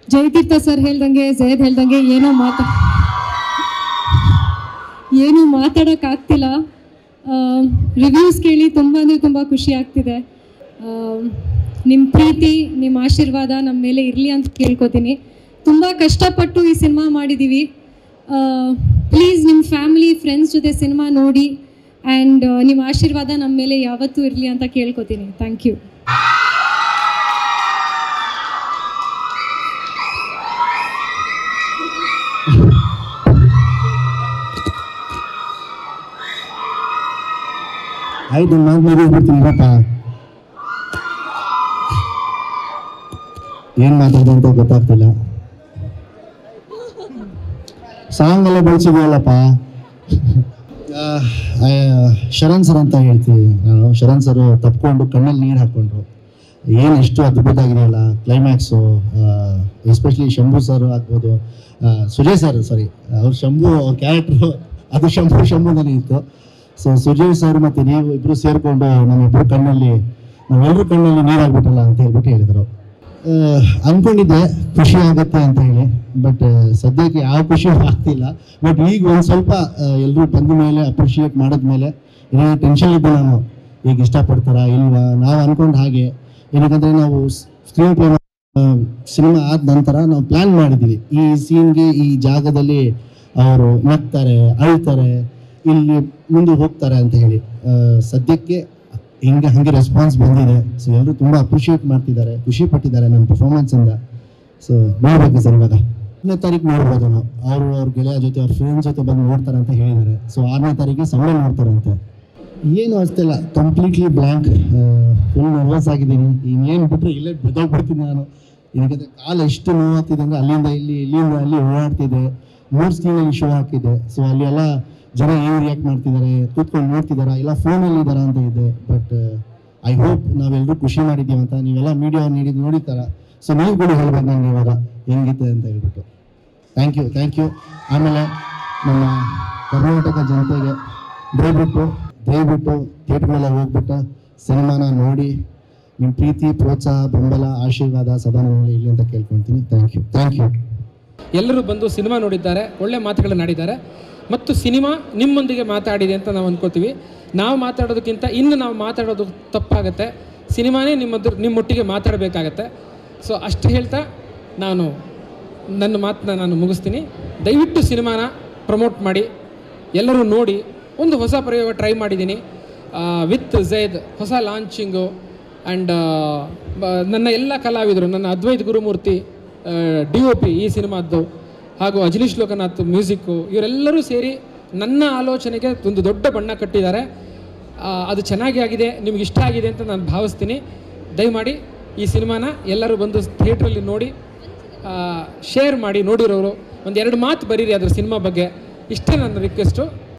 Jayatheertha sir ಹೇಳ್ದಂಗೆ Zayed ಹೇಳ್ದಂಗೆ ಏನೋ ಮಾತಾ ಏನು ಮಾತಾಡೋಕ್ಕಾಗ್ತಿಲ್ಲ ರಿವ್ಯೂಸ್ ಕೇಳಿ ತುಂಬ ಅಂದರೆ ತುಂಬ ಖುಷಿ ಆಗ್ತಿದೆ ನಿಮ್ಮ ಪ್ರೀತಿ ನಿಮ್ಮ ಆಶೀರ್ವಾದ ನಮ್ಮ ಮೇಲೆ ಇರಲಿ ಅಂತ ಕೇಳ್ಕೊತೀನಿ ತುಂಬ ಕಷ್ಟಪಟ್ಟು ಈ ಸಿನಿಮಾ ಮಾಡಿದ್ದೀವಿ ಪ್ಲೀಸ್ ನಿಮ್ಮ ಫ್ಯಾಮಿಲಿ ಫ್ರೆಂಡ್ಸ್ ಜೊತೆ ಸಿನಿಮಾ ನೋಡಿ ಆ್ಯಂಡ್ ನಿಮ್ಮ ಆಶೀರ್ವಾದ ನಮ್ಮ ಮೇಲೆ ಯಾವತ್ತೂ ಇರಲಿ ಅಂತ ಕೇಳ್ಕೊತೀನಿ ಥ್ಯಾಂಕ್ ಯು ಆಯ್ತು ಮಾತು ಮುಗಿಸ್ಬಿಡ್ತೀನಿ ಪಾಪ ಏನು ಮಾತಾಡ್ದೆ ಅಂತ ಗೊತ್ತಾಗ್ತಿಲ್ಲ ಸಾಂಗ್ ಎಲ್ಲ ಬೆಳೆಸಿದೆಯಲ್ಲಪ್ಪ ಶರಣ್ ಸರ್ ಅಂತ ಹೇಳ್ತೀವಿ ನಾನು ಶರಣ್ ಸರ್ ತಪ್ಕೊಂಡು ಕಣ್ಣಲ್ಲಿ ನೀರು ಹಾಕ್ಕೊಂಡ್ರು ಏನು ಎಷ್ಟು ಅದ್ಭುತ ಆಗಿದೆಯಲ್ಲ ಕ್ಲೈಮ್ಯಾಕ್ಸು ಎಸ್ಪೆಷಲಿ ಶಂಭು ಸರ್ ಆಗ್ಬೋದು ಆ, ಸುಜಯ್ ಸರ್ ಸಾರಿ ಅವ್ರ ಶಂಭು ಅವ್ರ ಕ್ಯಾರೆಕ್ಟ್ರು ಅದು ಶಂಭು ಶಂಭುನಲ್ಲಿ ಇತ್ತು ಸೊ ಸುಜಯ್ ಸರ್ ಮತ್ತು ನೀವು ಇಬ್ಬರು ಸೇರಿಕೊಂಡು ನಮ್ಮಿಬ್ಬರು ಕಣ್ಣಲ್ಲಿ ನಾವೆಲ್ಲರೂ ಕಣ್ಣಲ್ಲಿ ನೀರಾಗ್ಬಿಟ್ಟಲ್ಲ ಅಂತ ಹೇಳ್ಬಿಟ್ಟು ಹೇಳಿದರು ಅಂದ್ಕೊಂಡಿದ್ದೆ ಖುಷಿ ಆಗುತ್ತೆ ಅಂತ ಹೇಳಿ ಬಟ್ ಸದ್ಯಕ್ಕೆ ಯಾವ ಖುಷಿಯೂ ಆಗ್ತಿಲ್ಲ ಬಟ್ ಈಗ ಒಂದು ಸ್ವಲ್ಪ ಎಲ್ಲರೂ ಬಂದ ಮೇಲೆ ಅಪ್ರಿಷಿಯೇಟ್ ಮಾಡಿದ್ಮೇಲೆ ಏನೋ ಟೆನ್ಷನ್ ಇದ್ದೆ ನಾನು ಈಗ ಇಷ್ಟಪಡ್ತಾರಾ ಇಲ್ವಾ ನಾವು ಅನ್ಕೊಂಡು ಹಾಗೆ ಏನಕ್ಕಂದ್ರೆ ನಾವು ಸ್ಕ್ರೀನ್ ಪ್ಲೇ ಸಿನಿಮಾ ಆದ ನಂತರ ನಾವು ಪ್ಲ್ಯಾನ್ ಮಾಡಿದ್ದೀವಿ ಈ ಸೀನ್ಗೆ ಈ ಜಾಗದಲ್ಲಿ ಅವರು ನಗ್ತಾರೆ ಅಳ್ತಾರೆ ಇಲ್ಲಿ ಮುಂದೆ ಹೋಗ್ತಾರೆ ಅಂತ ಹೇಳಿ ಆ, ಸದ್ಯಕ್ಕೆ ಹಿಂಗೆ ಹಾಗೆ ರೆಸ್ಪಾನ್ಸ್ ಬಂದಿದೆ ಸೊ ಎಲ್ಲರೂ ತುಂಬ ಅಪ್ರಿಷಿಯೇಟ್ ಮಾಡ್ತಿದ್ದಾರೆ ಖುಷಿ ಪಟ್ಟಿದ್ದಾರೆ ನನ್ನ ಪರ್ಫಾರ್ಮೆನ್ಸಿಂದ ಸೊ ನೋಡ್ಬೇಕು ಸರ್ ಇವಾಗ ಆರನೇ ತಾರೀಕು ನೋಡ್ಬೋದು ನಾವು ಅವರು ಅವ್ರ ಗೆಳೆಯ ಜೊತೆ ಅವ್ರ ಫ್ರೆಂಡ್ಸ್ ಜೊತೆ ಬಂದು ನೋಡ್ತಾರೆ ಅಂತ ಹೇಳಿದ್ದಾರೆ ಸೊ ಆರನೇ ತಾರೀಕಿಗೆ ಸಮಯ ನೋಡ್ತಾರಂತೆ ಏನು ಅಷ್ಟಿಲ್ಲ ಕಂಪ್ಲೀಟ್ಲಿ ಬ್ಲ್ಯಾಂಕ್ ಫುಲ್ ನರ್ವಸ್ ಆಗಿದ್ದೀನಿ ಇನ್ನೇನು ಬಿಟ್ಟರೆ ಇಲ್ಲೇ ಬಿದ್ದೋಗ್ಬಿಡ್ತೀನಿ ನಾನು ಯಾಕಂದರೆ ಕಾಲು ಎಷ್ಟು ನೋವಾಗ್ತಿದೆ ಅಂದರೆ ಅಲ್ಲಿಂದ ಇಲ್ಲಿ ಇಲ್ಲಿಂದ ಅಲ್ಲಿ ಓಡಾಡ್ತಿದೆ ಮೂರು ಸ್ಕ್ರೀನಲ್ಲಿ ಶೋ ಹಾಕಿದೆ ಸೊ ಅಲ್ಲಿ ಎಲ್ಲ ಜನ ಏನು ರಿಯಾಕ್ಟ್ ಮಾಡ್ತಿದ್ದಾರೆ ಕೂತ್ಕೊಂಡು ನೋಡ್ತಿದ್ದಾರಾ ಇಲ್ಲ ಫೋನಲ್ಲಿ ಇದ್ದಾರಾ ಅಂತ ಇದೆ ಬಟ್ ಐ ಹೋಪ್ ನಾವೆಲ್ಲರೂ ಖುಷಿ ಮಾಡಿದ್ದೀವಿ ಅಂತ ನೀವೆಲ್ಲ ಮೀಡಿಯಾ ನೀಡಿದ್ದು ನೋಡಿತಾರ ಸೊ ನೀವು ಕೂಡ ಹೇಳ್ಬೇಕು ನಂಗೆ ಇವಾಗ ಹೆಂಗಿತ್ತೆ ಅಂತ ಹೇಳ್ಬಿಟ್ಟು ಥ್ಯಾಂಕ್ ಯು ಥ್ಯಾಂಕ್ ಯು ಆಮೇಲೆ ನಮ್ಮ ಕರ್ನಾಟಕ ಜನತೆಗೆ ದಯವಿಟ್ಟು ದಯವಿಟ್ಟು ಥಿಯೇಟ್ರ್ಗೆಲ್ಲ ಹೋಗ್ಬಿಟ್ಟು ಸಿನಿಮಾನ ನೋಡಿ ನಿಮ್ಮ ಪ್ರೀತಿ ಪ್ರೋತ್ಸಾಹ ಬೆಂಬಲ ಆಶೀರ್ವಾದ ಸದಾ ನನ್ನ ಮೇಲೆ ಇರಲಿ ಅಂತ ಕೇಳ್ಕೊಳ್ತೀನಿ ಥ್ಯಾಂಕ್ ಯು ಥ್ಯಾಂಕ್ ಯು ಎಲ್ಲರೂ ಬಂದು ಸಿನಿಮಾ ನೋಡಿದ್ದಾರೆ ಒಳ್ಳೆ ಮಾತುಗಳನ್ನು ಆಡಿದ್ದಾರೆ ಮತ್ತು ಸಿನಿಮಾ ನಿಮ್ಮೊಂದಿಗೆ ಮಾತಾಡಿದೆ ಅಂತ ನಾವು ಅಂದ್ಕೋತೀವಿ ನಾವು ಮಾತಾಡೋದಕ್ಕಿಂತ ಇನ್ನು ನಾವು ಮಾತಾಡೋದು ತಪ್ಪಾಗುತ್ತೆ ಸಿನಿಮಾನೇ ನಿಮ್ಮದ್ರ ನಿಮ್ಮೊಟ್ಟಿಗೆ ಮಾತಾಡಬೇಕಾಗತ್ತೆ ಸೊ ಅಷ್ಟು ಹೇಳ್ತಾ ನಾನು ನನ್ನ ಮಾತನ್ನ ನಾನು ಮುಗಿಸ್ತೀನಿ ದಯವಿಟ್ಟು ಸಿನಿಮಾನ ಪ್ರಮೋಟ್ ಮಾಡಿ ಎಲ್ಲರೂ ನೋಡಿ ಒಂದು ಹೊಸ ಪ್ರಯೋಗ ಟ್ರೈ ಮಾಡಿದ್ದೀನಿ ವಿತ್ ಝೈದ್ ಹೊಸ ಲಾಂಚಿಂಗು ಆ್ಯಂಡ್ ನನ್ನ ಎಲ್ಲ ಕಲಾವಿದರು ನನ್ನ Advaith Gurumurthy D O P ಈ ಸಿನಿಮಾದ್ದು ಹಾಗೂ ಅಜನೀಶ್ ಲೋಕನಾಥ್ ಮ್ಯೂಸಿಕ್ಕು ಇವರೆಲ್ಲರೂ ಸೇರಿ ನನ್ನ ಆಲೋಚನೆಗೆ ಒಂದು ದೊಡ್ಡ ಬಣ್ಣ ಕಟ್ಟಿದ್ದಾರೆ ಆ, ಅದು ಚೆನ್ನಾಗಿ ಆಗಿದೆ ನಿಮ್ಗೆ ಇಷ್ಟ ಆಗಿದೆ ಅಂತ ನಾನು ಭಾವಿಸ್ತೀನಿ ದಯಮಾಡಿ ಈ ಸಿನಿಮಾನ ಎಲ್ಲರೂ ಬಂದು ಥಿಯೇಟ್ರಲ್ಲಿ ನೋಡಿ ಶೇರ್ ಮಾಡಿ ನೋಡಿರೋರು ಒಂದು ಎರಡು ಮಾತು ಬರೀರಿ ಅದ್ರ ಸಿನಿಮಾ ಬಗ್ಗೆ ಇಷ್ಟೇ ನನ್ನ ರಿಕ್ವೆಸ್ಟು